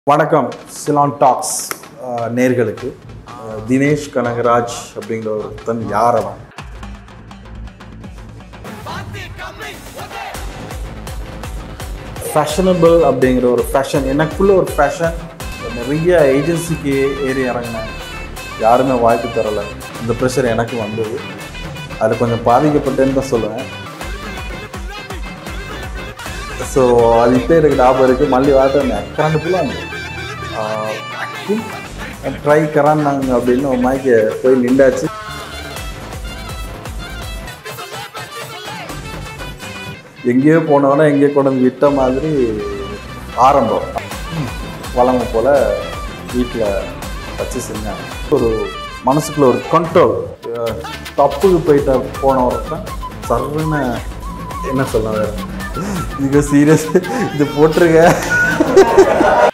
வணக்கம் சிலான் டாக்ஸ் அஹ், நேர்களுக்கு அஹ், தினேஷ் கனகராஜ் அப்படிங்கிற ஒருத்தன் யார் அவன் ஃபேஷனபிள் அப்படிங்கிற ஒரு ஃபேஷன் எனக்குள்ள ஒரு ஃபேஷன் நிறைய ஏஜென்சிக்கு ஏறி இறங்கினேன் யாருமே வாய்ப்பு தரலை இந்த ப்ரெஷர் எனக்கு வந்தது அதில் கொஞ்சம் பாதிக்கப்பட்டேன்னு தான் சொல்லுவேன் ஸோ அது இப்போ எனக்கு ஞாபகம் இருக்குது மல்லி வாட்டர் கரண்ட் ஃபுல்லாக ட்ரை கரான்னாங்க அப்படின்னு ஒரு மாய்க்கு போய் நின்றாச்சு எங்கேயோ போனவனா எங்கேயோ கொண்டு வந்து விட்ட மாதிரி ஆரம்பம் வளமை போல் வீட்டில் வச்சு செஞ்சாங்க ஒரு மனசுக்குள்ள ஒரு கண்ட்ரோல் தப்புக்கு போயிட்ட போன ஒருத்தன் சர்ன்னு என்ன சொல்ல வேறு இது சீரியஸ் இது போட்டிருக்க